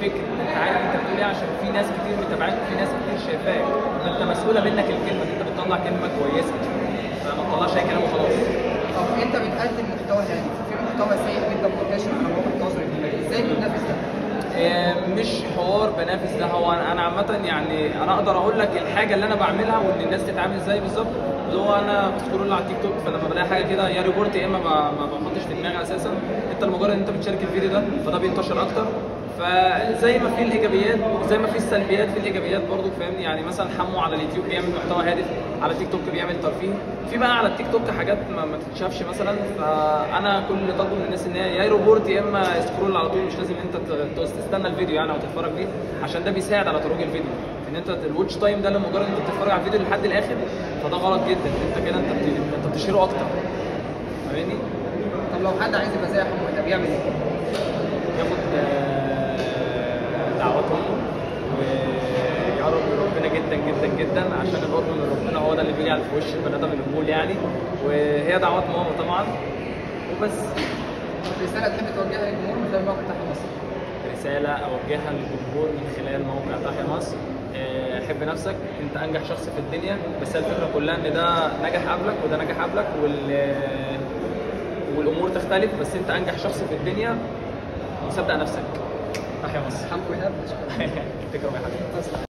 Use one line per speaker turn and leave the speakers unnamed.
فكر انت عارف انت بتقول ايه عشان في ناس كتير متابعاك وفي ناس كتير شايفاك فانت مسؤوله منك الكلمه دي انت بتطلع كلمه كويسه فما تطلعش اي كلام وخلاص
طب انت بتقدم محتوى هادف في محتوى سيء جدا منتشر على مواقع التواصل الاجتماعي ازاي بتنافس ده؟
آه، مش حوار بنافس ده هو انا أنا عامه يعني انا اقدر اقول لك الحاجه اللي انا بعملها وان الناس تتعامل ازاي بالظبط اللي هو انا بسكرول على التيك توك فلما بلاقي حاجه كده يا ريبورت يا اما ما ما بحطش في دماغي اساسا انت لمجرد ان انت بتشارك الفيديو ده فده بينتشر اكتر فزي ما في الايجابيات زي ما في السلبيات في الايجابيات برضو فاهمني يعني مثلا حمو على اليوتيوب بيعمل محتوى هادف على تيك توك بيعمل ترفيه في بقى على التيك توك حاجات ما, ما تتشافش مثلا فانا كل اللي طالبه من الناس ان هي يا ريبورت يا اما سكرول على طول مش لازم انت ت- تستنى الفيديو يعني او تتفرج فيه عشان ده بيساعد على ترويج الفيديو ان انت الواتش تايم ده لمجرد انت بتتفرج على الفيديو لحد الاخر فده غلط جدا انت كده انت بت- انت بتشهره اكتر فاهمني
طب لو حد عايز يبقى زي حمو ده بيعمل ايه؟
ياخد آه، دعواتهم ويقرب من ربنا جدا جدا جدا عشان القرب من ربنا هو ده اللي بيجي في وش البني ادم القبول يعني وهي دعوات ماما طبعا وبس
رساله تحب توجهها للجمهور من خلال موقع تحت مصر
رساله اوجهها للجمهور من خلال موقع تحيا مصر آه، حب نفسك انت انجح شخص في الدنيا بس هي الفكره كلها ان ده نجح قبلك وده نجح قبلك وال والامور تختلف بس انت انجح شخص في الدنيا وصدق نفسك تحيا مصر
حمو ايهاب شكرا
تكرم يا حبيبي